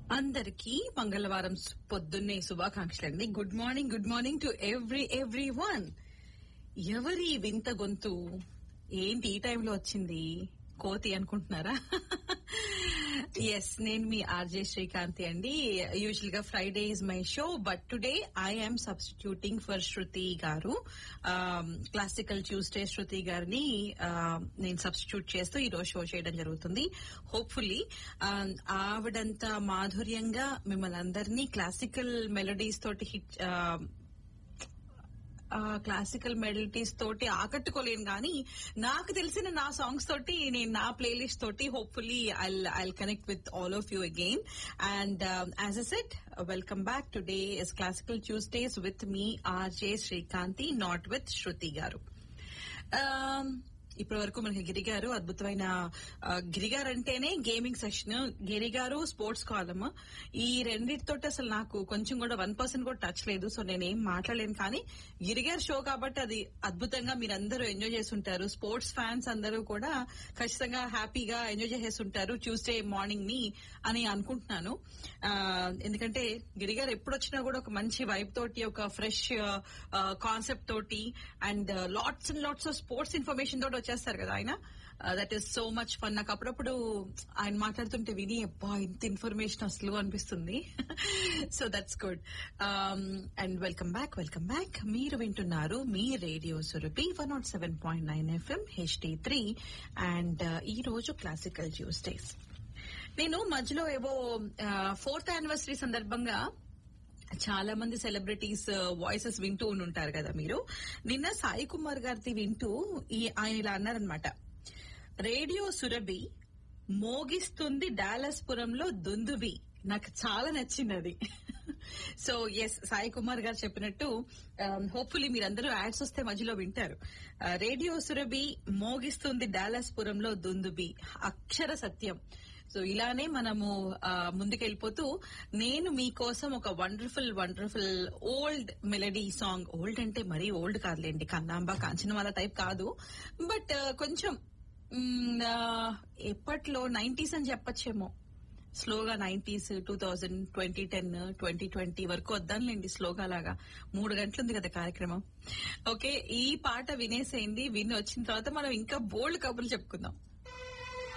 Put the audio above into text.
అందరికీ మంగళవారం సు- పొద్దున్నే శుభాకాంక్షలు అండి good morning good morning to every everyone ఎవరి వింత గొంతు ఏంటి ఈ టైంలో వచ్చింది కోతి అనుకుంటున్నారా ఎస్ నేను మీ ఆర్జే శ్రీకాంతి అండి యూజువల్ గా Friday is my show but today I'm substituting for Shruti garu classical Tuesday శృతి గారిని ఆ, నేను సబ్స్టిట్యూట్ చేస్తూ ఈ రోజు షో చేయడం జరుగుతుంది హోప్ఫుల్లీ ఆవిడంత మాధుర్యంగా మిమ్మల్ని అందరినీ క్లాసికల్ మెలడీస్ తోటి హిట్ క్లాసికల్ మెలడీస్ తోటి ఆకట్టుకోలేను కానీ నాకు తెలిసిన నా సాంగ్స్ తోటి నేను నా ప్లేలిస్ట్ తోటి hopefully I I connect with all of you again and as a set welcome back today is classical Tuesdays with me RJ Srikanthi not with Shruti garu Um, ఇప్పటి వరకు మనకి గిరి గారు అద్భుతమైన ఆ, గిరి గారు అంటేనే గేమింగ్ సెషన్ గిరి గారు స్పోర్ట్స్ కాలమ్ ఈ రెండింటితో అసలు నాకు కొంచెం కూడా వన్ పర్సెంట్ కూడా టచ్ లేదు సో నేనేం మాట్లాడలేను కానీ గిరి గారి షో కాబట్టి అది అద్భుతంగా మీరందరూ ఎంజాయ్ చేస్తుంటారు స్పోర్ట్స్ ఫ్యాన్స్ అందరూ కూడా ఖచ్చితంగా హ్యాపీగా ఎంజాయ్ చేస్తుంటారు ట్యూస్డే మార్నింగ్ ని అని అనుకుంటున్నాను ఆ, ఎందుకంటే గిరి గారు ఎప్పుడు వచ్చినా కూడా ఒక మంచి వైబ్ తోటి ఒక ఫ్రెష్ కాన్సెప్ట్ తోటి and lots and lots of sports information తోటి వచ్చేస్తారు కదా ఆయన that is so much fun నాకు అప్పుడప్పుడు ఆయన మాట్లాడుతుంటే విని అబ్బా ఇంత ఇన్ఫర్మేషన్ అసలు అనిపిస్తుంది so that's good and welcome back welcome back మీరు వింటున్నారు మీ radio Surabhi one naught seven point nine FM HD three and ఈ రోజు క్లాసికల్ ట్యూస్డేస్ నేను మధ్యలో ఏవో ఫోర్త్ యానివర్సరీ సందర్భంగా చాలా మంది సెలబ్రిటీస్ వాయిసెస్ వింటూ ఉంటారు కదా మీరు నిన్న సాయి కుమార్ గారిది వింటూ ఈ ఆయన ఇలా అన్నారనమాట రేడియో సురభి మోగిస్తుంది డాలస్ పురంలో దుందుబి నాకు చాలా నచ్చింది అది సో ఎస్ సాయి కుమార్ గారు చెప్పినట్టు హోప్ఫుల్లీ మీరందరూ యాడ్స్ వస్తే మధ్యలో వింటారు ఆ, రేడియో సురభి మోగిస్తుంది డాలస్ పురంలో దుందుబి అక్షర సత్యం సో ఇలానే మనము ఆ, ముందుకెళ్ళిపోతూ నేను మీకోసం ఒక wonderful wonderful old melody song old అంటే మరీ ఓల్డ్ కాదులేండి కన్నాంబ కాంచనమాల టైప్ కాదు బట్ కొంచెం మ్, ఆ, ఎప్పట్లో నైన్టీస్ అని చెప్పచ్చేమో స్లోగా nineties two thousand twenty ten twenty twenty వరకు వద్దాంలేండి స్లోగా లాగా మూడు గంటలుంది కదా కార్యక్రమం ఓకే ఈ పాట వినేసేయండి విని వచ్చిన తర్వాత మనం ఇంకా బోల్డ్ కబుర్లు చెప్పుకుందాం